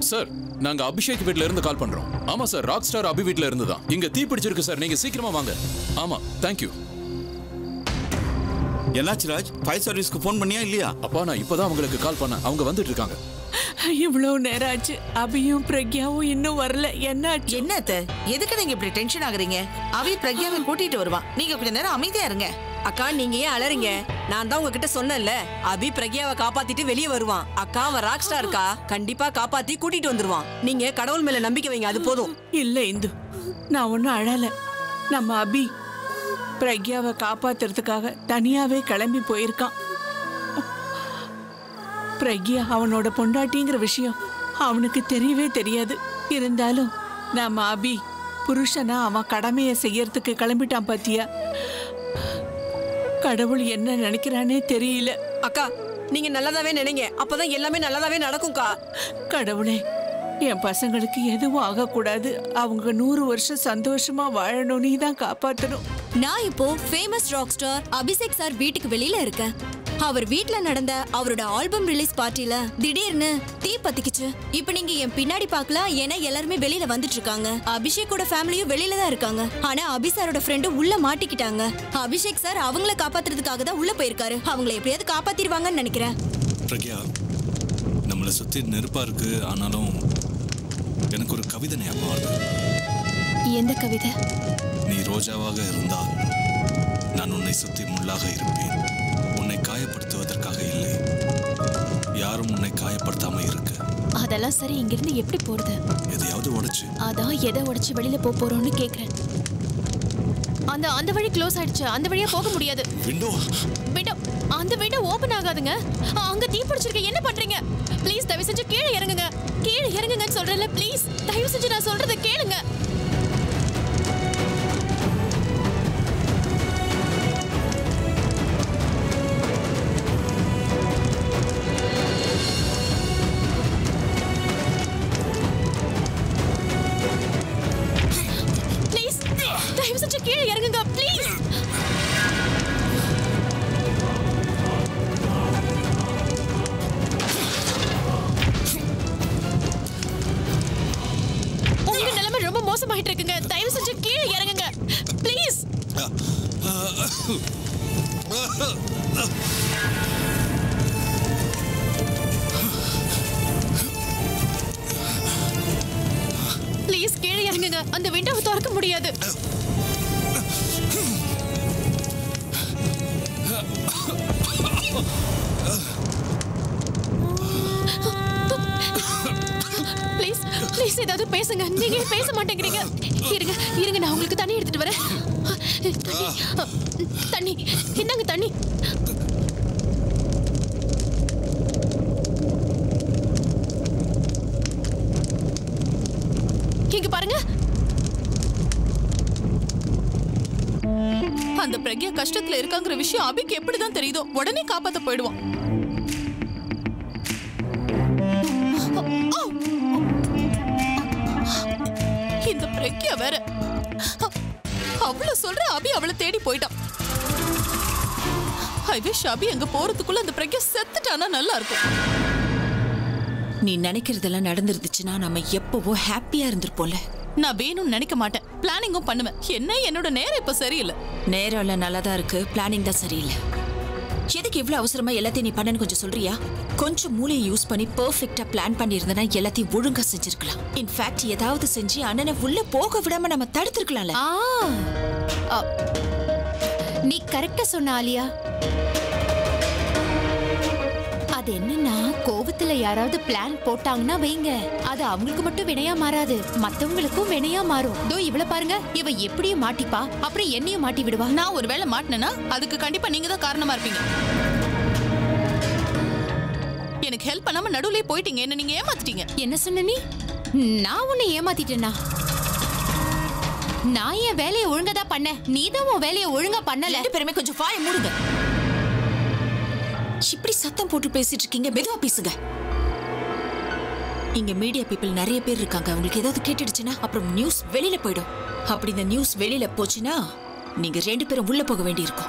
Sir நாங்க அபிஷேக் வீட்ல இருந்து கால் பண்றோம் ஆமா சார் ராக் ஸ்டார் அபி வீட்ல இருந்து தான் இங்க தீ பிடிச்சிருக்கு சார் நீங்க சீக்கிரமா வாங்க ஆமா தேங்க்யூ என்னாச்சு ராஜ் ஃபயர் சர்வீஸ்க்கு ஃபோன் பண்ணியா இல்லையா அப்பா நான் இப்பதான் உங்களுக்கு கால் பண்ணேன் அவங்க வந்துட்டு இருக்காங்க இவ்வளவு நேரம் ஆச்சு அபியும் பிரக்யாவும் இன்னும் வரல என்னாச்சு என்ன அத்தை எதுக்கு நீங்க இப்படி டென்ஷன் ஆகுறீங்க அவி பிரக்யாவை கூட்டிட்டு வருவான் நீங்க கொஞ்ச நேரம் அமைதியா இருங்க அக்கா நீங்க ஏன் அலறீங்க நான் தான் உங்ககிட்ட சொன்னேன்ல அபி பிரக்யாவை காப்பாத்திட்டு வெளியே வருவான் அக்கா அவன் ராக் ஸ்டார் இருக்கா கண்டிப்பா காப்பாத்தி கூட்டிட்டு வந்துருவான் நீங்க கடவுள் மேல நம்பிக்கை வைங்க அது போதும் இல்ல இந்து நான் ஒன்னும் அழல நம்ம அபி பிரக்யாவை காப்பாத்துறதுக்காக தனியாவே கிளம்பி போயிருக்கான் பிரக்யா அவனோட பொண்டாட்டிங்கிற விஷயம் அவனுக்கு தெரியவே தெரியாது இருந்தாலும் நம்ம அபி புருஷனா அவன் கடமையை செய்யறதுக்கு கிளம்பிட்டான் பாத்தியா கடவுள் என்ன நினைக்கிறானே தெரியல அக்கா நீங்க நல்லதாவே நினைங்க அப்பதான் எல்லாமே நல்லதாவே நடக்கும்க்கா கடவுளே என் பசங்களுக்கு எதுவும் ஆகக்கூடாது அவங்க நூறு வருஷம் சந்தோஷமா வாழணும் நீ தான் காப்பாத்தணும் நான் இப்போ famous rock star Abhishek sir வீட்டுக்கு வெளியில இருக்கேன் அவர் வீட்ல நடந்த அவரோட ஆல்பம் ரிலீஸ் பார்ட்டில திடீர்னு தீ பத்திக்குச்சு இப்போ நீங்க என் பின்னாடி பார்க்கலாம் ஏன்னா எல்லாருமே வெளியில வந்துட்டு இருக்காங்க அபிஷேக்கோட ஃபேமிலியும் வெளியில தான் இருக்காங்க ஆனா அபி சாரோட ஃப்ரெண்டு உள்ள மாட்டிக்கிட்டாங்க அபிஷேக் சார் அவங்கள காப்பாத்துறதுக்காக தான் உள்ள போயிருக்காரு அவங்கள எப்படியாவது காப்பாத்திடுவாங்கன்னு நினைக்கிறேன் பிரக்யா நம்மளை சுற்றி நெருப்பாக இருக்கு ஆனாலும் எனக்கு ஒரு கவிதை ஞாபகம் வருது எந்த கவிதை நீ ரோஜாவாக இருந்தால் நான் உன்னை சுற்றி முள்ளாக இருப்பேன் உன்னை காயப்படுத்துவதற்காக இல்லை யாரும் உன்னை காயப்படுத்தாம இருக்க அதெல்லாம் சரி இங்கிருந்து எப்படி போறது எதையாவது உடைச்சு அதான் எதை உடைச்சு வெளியில போக போறோம்னு கேக்குறேன் அந்த அந்த வழி க்ளோஸ் ஆயிடுச்சு அந்த வழியா போக முடியாது விண்டோ விண்டோ அந்த விண்டோ ஓபன் ஆகாதுங்க அ, அங்க தீ பிடிச்சிருக்கு என்ன பண்றீங்க ப்ளீஸ் தயவு செஞ்சு கீழே இறங்குங்க கீழே இறங்குங்கன்னு சொல்றேன்ல ப்ளீஸ் தயவு செஞ்சு நான் சொல்றதை கேளுங்க ப்ளீஸ் தயவு செஞ்சு கீழே இறங்குங்க ப்ளீஸ் உங்க நிலைமை ரொம்ப மோசமாயிட்டு இருக்குங்க தயவு செஞ்சு கீழே இறங்குங்க ப்ளீஸ் ப்ளீஸ் கீழே இறங்குங்க அந்த விண்டோவை திறக்க முடியாது ப்ளீஸ் ப்ளீஸ் ஏதாவது பேசுங்க நீங்க ஏன் பேச மாட்டேங்கிறீங்க இருங்க இருங்க நான் உங்களுக்கு தண்ணி எடுத்துட்டு வரேன் தண்ணி தண்ணி இந்தாங்க தண்ணி இங்க பாருங்க அந்த பிரக்யா கஷ்டத்துல இருக்காங்கிற விஷயம் அபிக்கு எப்படிதான் தெரியுதோ உடனே காப்பாத்த போயிடுவான் இந்த பிரக்யா வேற அவ்வளவு சொல்ற அபி அவளை தேடி போயிட்டான் ஐ விஷ் அபி அங்க போறதுக்குள்ள அந்த பிரக்யா செத்துட்டானா நல்லா இருக்கும் நீ நினைக்கிறதெல்லாம் நடந்துருந்துச்சுன்னா நம்ம எப்பவோ ஹாப்பியா இருந்திருப்போம்ல நான் வேணும்னு நினைக்க மாட்டேன் பிளானிங்கும் பண்ணுவேன் என்ன என்னோட நேரம் இப்ப சரியில்லை நேரம் எல்லாம் நல்லா தான் இருக்கு பிளானிங் தான் சரியில்லை எதுக்கு இவ்வளவு அவசரமா எல்லாத்தையும் நீ பண்ணனு கொஞ்சம் சொல்றியா கொஞ்சம் மூளையை யூஸ் பண்ணி பெர்ஃபெக்ட்டா பிளான் பண்ணியிருந்தனா எல்லாத்தையும் ஒழுங்கா செஞ்சிருக்கலாம் இன்ஃபேக்ட் ஏதாவது செஞ்சு அண்ணனை உள்ள போக விடாம நம்ம தடுத்திருக்கலாம்ல ஆ அ, நீ கரெக்டா சொன்ன ஆலியா அது என்னன்னா கோபத்துல யாராவது பிளான் போட்டாங்கன்னா வைங்க அது அவங்களுக்கு மட்டும் வினையா மாறாது மத்தவங்களுக்கும் வினையா மாறும் தோ இவள பாருங்க இவ எப்படியும் மாட்டிப்பா அப்புறம் என்னையும் மாட்டி விடுவா நான் ஒருவேளை மாட்டினேன்னா அதுக்கு கண்டிப்பா நீங்க தான் காரணமா இருப்பீங்க எனக்கு ஹெல்ப் பண்ணாம நடுவுலயே போயிட்டீங்க என்ன நீங்க ஏமாத்திட்டீங்க என்ன சொன்ன நீ நான் உன்னை ஏமாத்திட்டேனா நான் என் வேலையை ஒழுங்கா தான் பண்ணேன் நீ தான் உன் வேலையை ஒழுங்கா பண்ணல ரெண்டு பேருமே கொஞ்சம் வாயை மூடுங்க இப்படி சத்தம் போட்டு பேசிட்டு இருக்கீங்க மெதுவா பேசுங்க இங்க மீடியா பீப்புள் நிறைய பேர் இருக்காங்க உங்களுக்கு ஏதாவது கேட்டுடுச்சுன்னா அப்புறம் நியூஸ் வெளியில போயிடும் அப்படி இந்த நியூஸ் வெளியில போச்சுன்னா நீங்க ரெண்டு பேரும் உள்ள போக வேண்டியிருக்கும்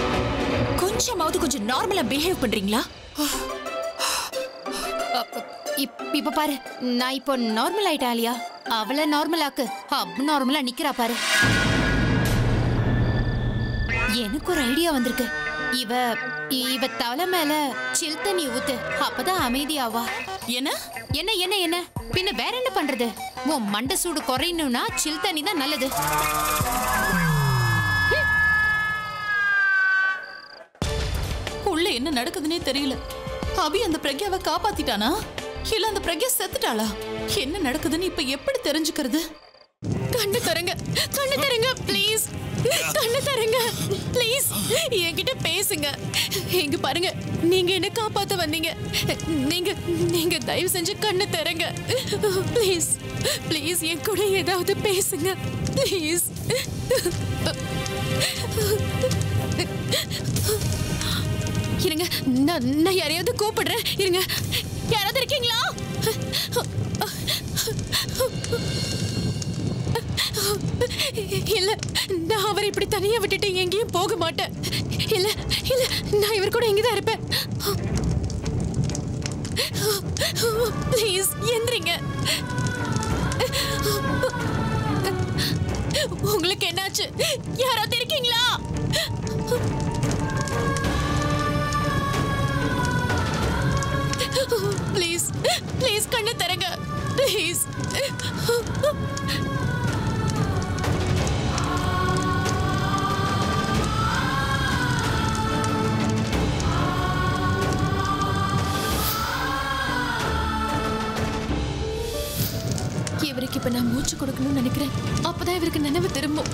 கொஞ்சமாவது கொஞ்சம் நார்மலா பிஹேவ் பண்றீங்களா இப்- இப்ப பாரு நான் இப்போ நார்மல் ஆயிட்டா இல்லையா அவளை நார்மல் ஆக்கு அப் நார்மலா நிக்கிறா பாரு எனக்கு ஒரு ஐடியா வந்திருக்கு இவ இவ தலை மேல சில் தண்ணி ஊத்து அப்பதான் அமைதியாவா என்ன என்ன என்ன என்ன பின்ன வேற என்ன பண்றது உன் மண்டை சூடு குறையணும்னா சில் தண்ணி தான் நல்லது உள்ள என்ன நடக்குதுன்னே தெரியல அபி அந்த பிரக்யாவை காப்பாத்திட்டானா இல்ல அந்த பிரக்யா செத்துட்டாளா என்ன நடக்குதுன்னு இப்ப எப்படி தெரிஞ்சுக்கிறது கண்ணு தரங்க கண்ணு தரங்க ப்ளீஸ் கண்ணு தரங்க ப்ளீஸ் என்கிட்ட பேசுங்க எங்க பாருங்க நீங்க என்ன காப்பாத்த வந்தீங்க நீங்க நீங்க தயவு செஞ்சு கண்ணு தரங்க ப்ளீஸ் ப்ளீஸ் என் கூட ஏதாவது பேசுங்க ப்ளீஸ் இருங்க நான் நான் யாரையாவது கூப்பிடுறேன் இருங்க யாராவது இருக்கீங்களா இல்ல நான் அவரை இப்படி தனியா விட்டுட்டு எங்கேயும் போக மாட்டேன் இல்ல இல்ல நான் இவர் கூட இங்கதான் இருப்பேன் ப்ளீஸ் எந்திரிங்க உங்களுக்கு என்னாச்சு யாராவது இருக்கீங்களா ப்ளீஸ் ப்ளீஸ் கண்ணு தரங்க ப்ளீஸ் இவருக்கு இப்ப நான் மூச்சு கொடுக்கணும்னு நினைக்கிறேன் அப்பதான் இவருக்கு நினைவு திரும்பும்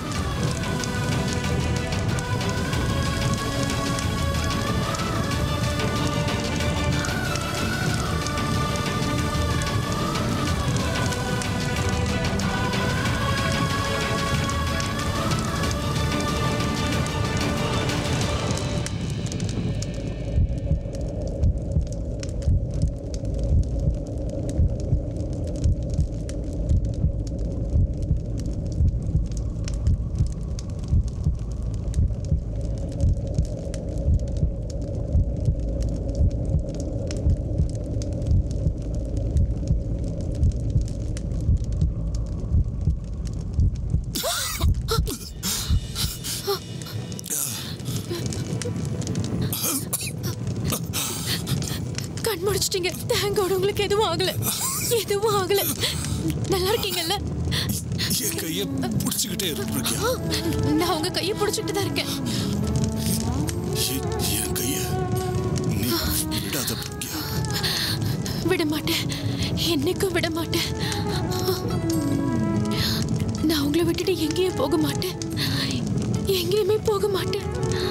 கண் முடிச்சிட்டீங்க தேங்கோட உங்களுக்கு எதுவும் ஆகல எதுவும் ஆகல நல்லா இருக்கீங்கல்ல என் கையை பிடிச்சுக்கிட்டே இரு பிரக்யா நான் உங்க கையை பிடிச்சிட்டு தான் இருக்கேன் என் என் கையை நீ விடாத பிரக்யா விட மாட்டேன் என்னைக்கும் விட மாட்டேன் நான் உங்களை விட்டுட்டு எங்கேயும் போக மாட்டேன் எங்கேயுமே போக மாட்டேன்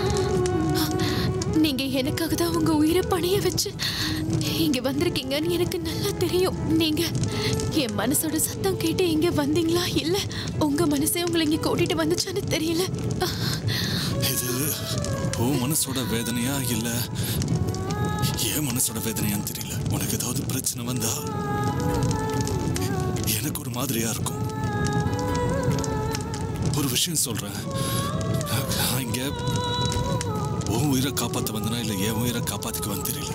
நீங்க எனக்காக தான் உங்க உயிரை பணைய வச்சு இங்க வந்திருக்கீங்கன்னு எனக்கு நல்லா தெரியும் நீங்க என் மனசோட சத்தம் கேட்டு இங்க வந்தீங்களா இல்ல உங்க மனசே உங்களை இங்க கூட்டிட்டு வந்துச்சான்னு தெரியல இது உன் மனசோட வேதனையா இல்ல என் மனசோட வேதனையான்னு தெரியல உனக்கு ஏதாவது பிரச்சனை வந்தா எனக்கு ஒரு மாதிரியா இருக்கும் ஒரு விஷயம் சொல்றேன் நான் இங்க உன் உயிரை காப்பாத்த வந்தனா இல்ல என் உயிரை காப்பாத்திக்குவான்னு தெரியல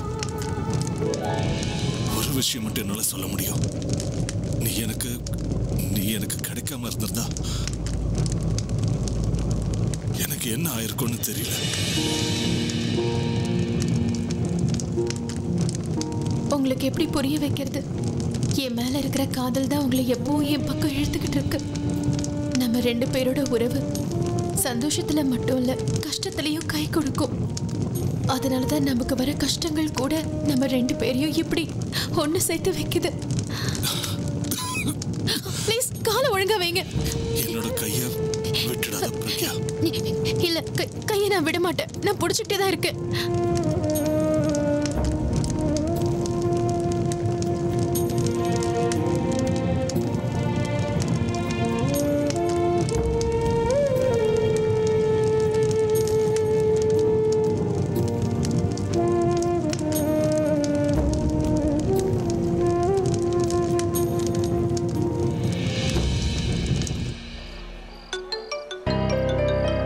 ஒரு விஷயம் மட்டும் என்னால சொல்ல முடியும் நீ எனக்கு நீ எனக்கு கிடைக்காம இருந்திருந்தா எனக்கு என்ன ஆயிருக்கும்னு தெரியல உங்களுக்கு எப்படி புரிய வைக்கிறது என் மேல இருக்கிற காதல் தான் உங்களை எப்பவும் என் பக்கம் இழுத்துக்கிட்டு இருக்கு நம்ம ரெண்டு பேரோட உறவு சந்தோஷத்துல மட்டும் இல்ல கஷ்டத்துலயும் கை கொடுக்கும் அதனால தான் நமக்கு வர கஷ்டங்கள் கூட நம்ம ரெண்டு பேரையும் இப்படி ஒண்ணு சேர்த்து வைக்குது ப்ளீஸ் காலை ஒழுங்கா வைங்க என்னோட கைய விட்டுடாத பிரக்யா இல்ல கை- கையை நான் விட மாட்டேன் நான் பிடிச்சிட்டே தான் இருக்கேன்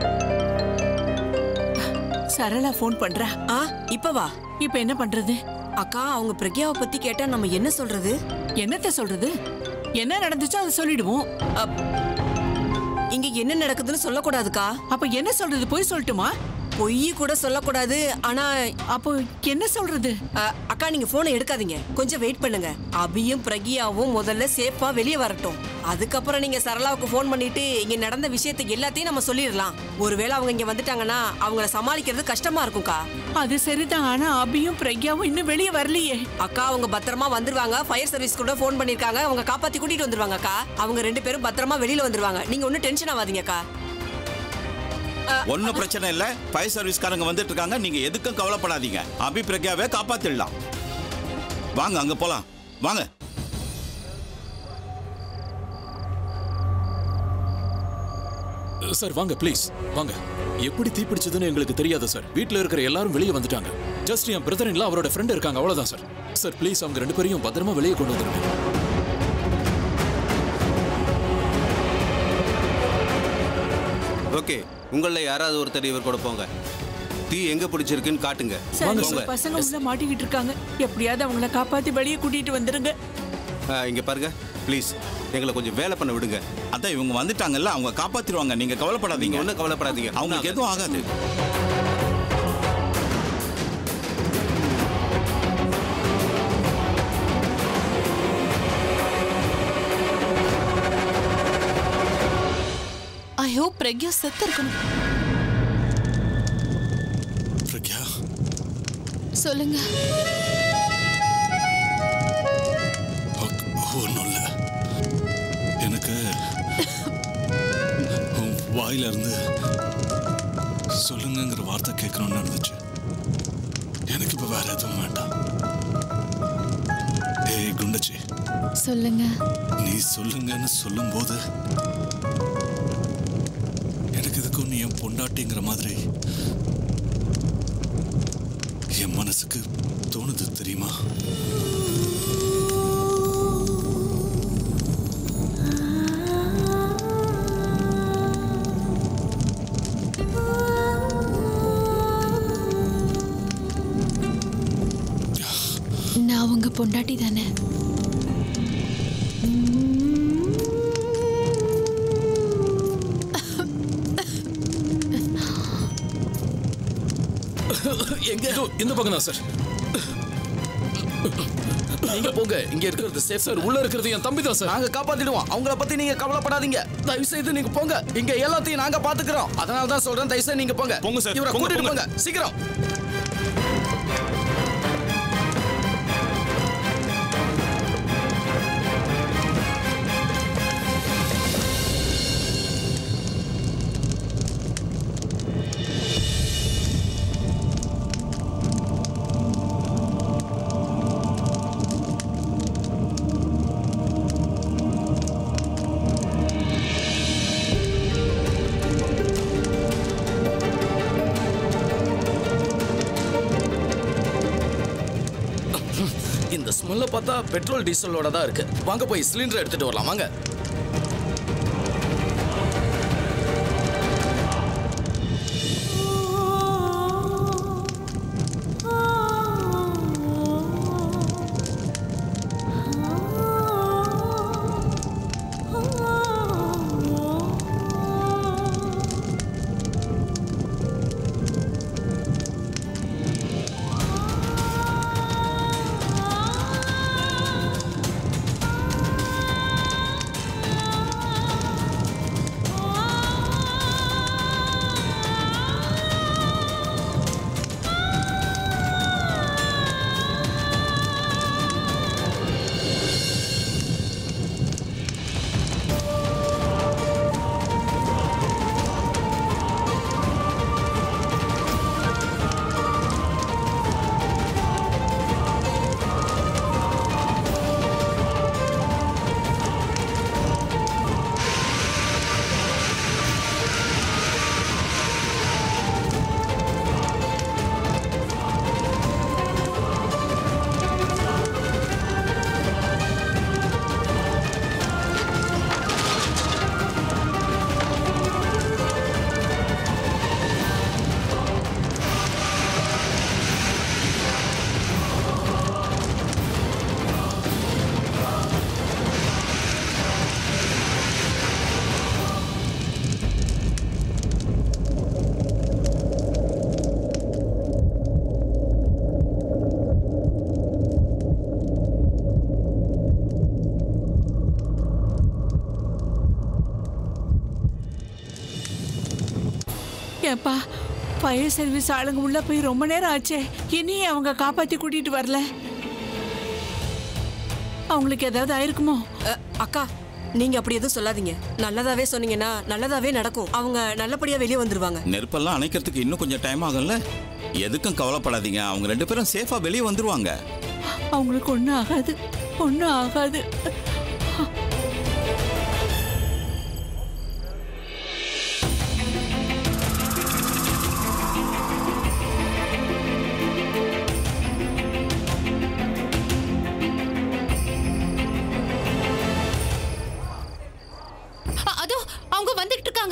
சரளா ஃபோன் பண்றா ஆ இப்ப வா இப்ப என்ன பண்றது அக்கா அவங்க பிரக்யாவை பத்தி கேட்டா நம்ம என்ன சொல்றது என்னத்த சொல்றது என்ன நடந்துச்சோ அதை சொல்லிடுவோம் அப்- இங்க என்ன நடக்குதுன்னு சொல்லக்கூடாதுக்கா அப்ப என்ன சொல்றது போய் சொல்லட்டுமா பொய் கூட சொல்லக்கூடாது ஆனா அப்போ என்ன சொல்றது அ, அக்கா நீங்க போனை எடுக்காதீங்க கொஞ்சம் வெயிட் பண்ணுங்க அபியும் பிரகியாவும் முதல்ல சேஃபா வெளியே வரட்டும் அதுக்கப்புறம் நீங்க சரளாவுக்கு ஃபோன் பண்ணிட்டு இங்க நடந்த விஷயத்தை எல்லாத்தையும் நம்ம சொல்லிடலாம் ஒருவேளை அவங்க இங்க வந்துட்டாங்கன்னா அவங்கள சமாளிக்கிறது கஷ்டமா இருக்கும்க்கா அது சரிதான் ஆனா அபியும் பிரக்யாவும் இன்னும் வெளியே வரலையே அக்கா அவங்க பத்திரமா வந்துருவாங்க ஃபயர் சர்வீஸ் கூட ஃபோன் பண்ணிருக்காங்க அவங்க காப்பாத்தி கூட்டிட்டு வந்துருவாங்க அக்கா அவங்க ரெண்டு பேரும் பத்திரமா வெளியில வந்துருவாங்க நீங்க ஒன்னும் டென்ஷன் ஆகாதீங்க அக்கா ஒன்றும் பிரச்சனை இல்லை ஃபயர் சர்வீஸ்காரங்க வந்துட்டு இருக்காங்க நீங்க எதுக்கும் கவலைப்படாதீங்க அபி பிரக்யாவை காப்பாத்திடலாம் வாங்க அங்க போலாம் வாங்க சார் வாங்க ப்ளீஸ் வாங்க எப்படி தீப்பிடிச்சதுன்னு எங்களுக்கு தெரியாது சார் வீட்ல இருக்கிற எல்லாரும் வெளியே வந்துட்டாங்க ஜஸ்ட் என் பிரதர் இல்ல அவரோட ஃப்ரெண்ட் இருக்காங்க அவ்வளவுதான் சார் சார் ப்ளீஸ் அவங்க ரெண்டு பேரையும் பத்திரமா வெளியே கொண்டு வந்துருங்க ஓகே உங்களில் யாராவது ஒருத்தர் இவர் கூட போங்க டீ எங்க பிடிச்சிருக்குன்னு காட்டுங்க சார் வாங்க இந்த போங்க பசங்க உள்ள மாட்டிக்கிட்டு இருக்காங்க எப்படியாவது அவங்கள காப்பாத்தி வெளியே கூட்டிட்டு வந்துருங்க ஆ, இங்க பாருங்க ப்ளீஸ் எங்களை கொஞ்சம் வேலை பண்ண விடுங்க அதான் இவங்க வந்துட்டாங்கல்ல அவங்க காப்பாத்திடுவாங்க நீங்க நீங்க கவலைப்படாதீங்க ஒன்றும் கவலைப்படாதீங்க அவங்களுக்கு எதுவும் ஆகாது ஐ ஹோப் பிரக்யா செத்து இருக்கணும் பிரக்யா சொல்லுங்க ஒன்றும் இல்லை எனக்கு உன் வாயில இருந்து சொல்லுங்கங்கிற வார்த்தை கேட்கணும்னு இருந்துச்சு எனக்கு இப்போ வேற எதுவும் வேண்டாம் ஏய் குண்டச்சி சொல்லுங்க நீ சொல்லுங்கன்னு சொல்லும்போது எனக்கு இதுக்கு நீ என் பொண்டாட்டிங்கிற மாதிரி என் மனசுக்கு தோணுது தெரியுமா நான் உங்க பொண்டாட்டி தானே எங்க இதோ, இந்த பக்கம் தான் சார் நீங்க போங்க இங்க இருக்கிறது சேஃப் சார் உள்ள இருக்கிறது என் தம்பி தான் சார் நாங்க காப்பாத்திடுவோம் அவங்கள பத்தி நீங்க கவலைப்படாதீங்க தயவு செய்து நீங்க போங்க இங்க எல்லாத்தையும் நாங்க பாத்துக்கிறோம் அதனால தான் சொல்றேன் தயவு செய்து நீங்க போங்க போங்க சார், இவரை போங்க, கூட்டிட்டு போங்க. போங்க சீக்கிரம் இந்த ஸ்மெல்ல பார்த்தா பெட்ரோல் டீசலோட தான் இருக்கு வாங்க போய் சிலிண்டர் எடுத்துட்டு வரலாம் வாங்க ஏப்பா ஃபயர் சர்வீஸ் ஆளுங்க உள்ள போய் ரொம்ப நேரம் ஆச்சே இனியும் அவங்க காப்பாத்தி கூட்டிட்டு வரல அவங்களுக்கு ஏதாவது ஆயிருக்குமோ அ, அக்கா நீங்க அப்படி எதுவும் சொல்லாதீங்க நல்லதாவே சொன்னீங்கன்னா நல்லதாவே நடக்கும் அவங்க நல்லபடியா வெளியே வந்துருவாங்க நெருப்பெல்லாம் அணைக்கிறதுக்கு இன்னும் கொஞ்சம் டைம் ஆகும்ல எதுக்கும் கவலைப்படாதீங்க அவங்க ரெண்டு பேரும் சேஃபா வெளியே வந்துருவாங்க அவங்களுக்கு ஒன்றும் ஆகாது ஒன்றும் ஆகாது அ- அதோ அவங்க வந்துகிட்டு இருக்காங்க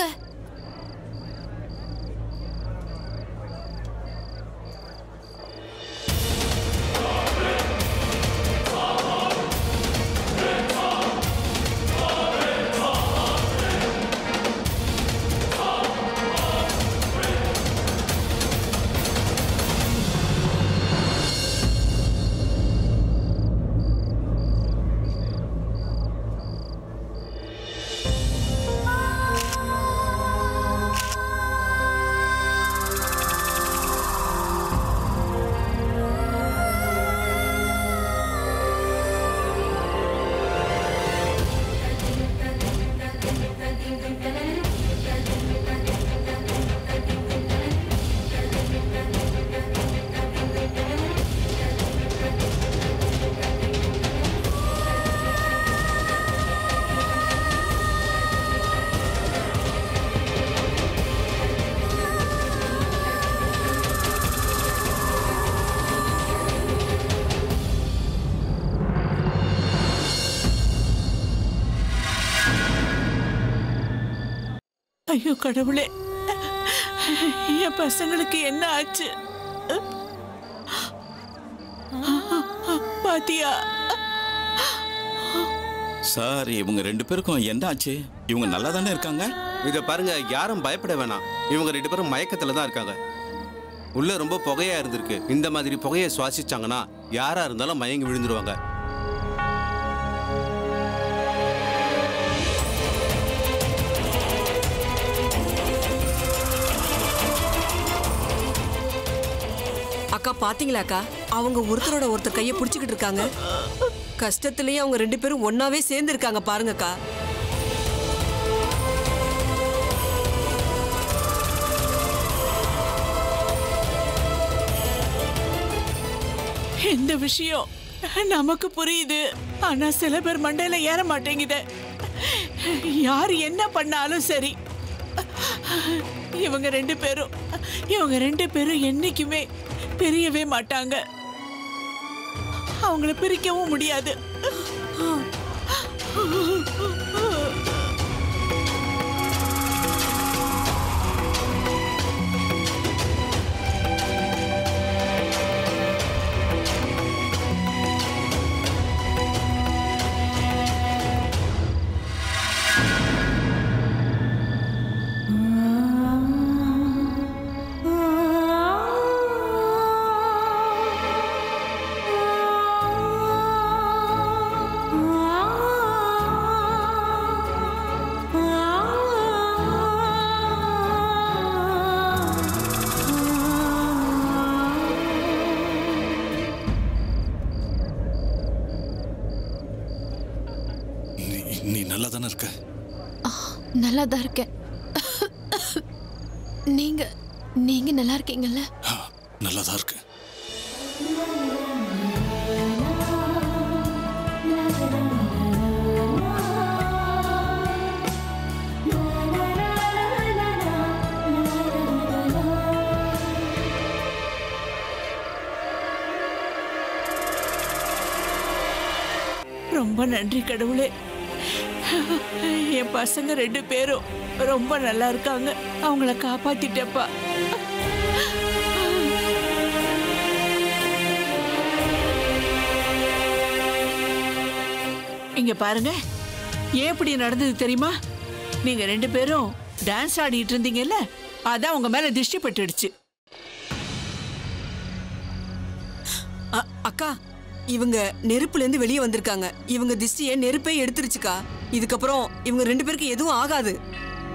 ஐயோ கடவுளே என் பசங்களுக்கு என்ன ஆச்சு பாத்தியா சார் இவங்க ரெண்டு பேருக்கும் என்ன ஆச்சு இவங்க நல்லா தானே இருக்காங்க இதை பாருங்க யாரும் பயப்பட வேணாம் இவங்க ரெண்டு பேரும் மயக்கத்துல தான் இருக்காங்க உள்ள ரொம்ப புகையா இருந்திருக்கு இந்த மாதிரி புகையை சுவாசிச்சாங்கன்னா யாரா இருந்தாலும் மயங்கி விழுந்துருவாங்க அக்கா பாத்தீங்களா அக்கா அவங்க ஒருத்தரோட ஒருத்தர் கையை பிடிச்சிக்கிட்டு இருக்காங்க கஷ்டத்திலேயே அவங்க ரெண்டு பேரும் ஒன்னாவே சேர்ந்து இருக்காங்க பாருங்கக்கா இந்த விஷயம் நமக்கு புரியுது ஆனா சில பேர் மண்டையில ஏற மாட்டேங்குது யார் என்ன பண்ணாலும் சரி இவங்க ரெண்டு பேரும் இவங்க ரெண்டு பேரும் என்னைக்குமே பிரியவே மாட்டாங்க அவங்கள பிரிக்கவும் முடியாது நீ நீ நல்லா தானே இருக்க நல்லா தான் இருக்கேன் நீங்க நீங்க நல்லா இருக்கீங்கல்ல நல்லா தான் இருக்கு ரொம்ப நன்றி கடவுளே என் பசங்க ரெண்டு பேரும் ரொம்ப நல்லா இருக்காங்க அவங்கள காப்பாத்திட்டப்பா இங்க பாருங்க ஏன் இப்படி நடந்தது தெரியுமா நீங்க ரெண்டு பேரும் டான்ஸ் ஆடிட்டு இருந்தீங்கல்ல அதான் உங்க மேல திருஷ்டி பட்டுடுச்சு அ- அக்கா இவங்க நெருப்புல இருந்து வெளியே வந்திருக்காங்க இவங்க திஷ்டிய நெருப்பே எடுத்துருச்சுக்கா இதுக்கப்புறம் இவங்க ரெண்டு பேருக்கு எதுவும் ஆகாது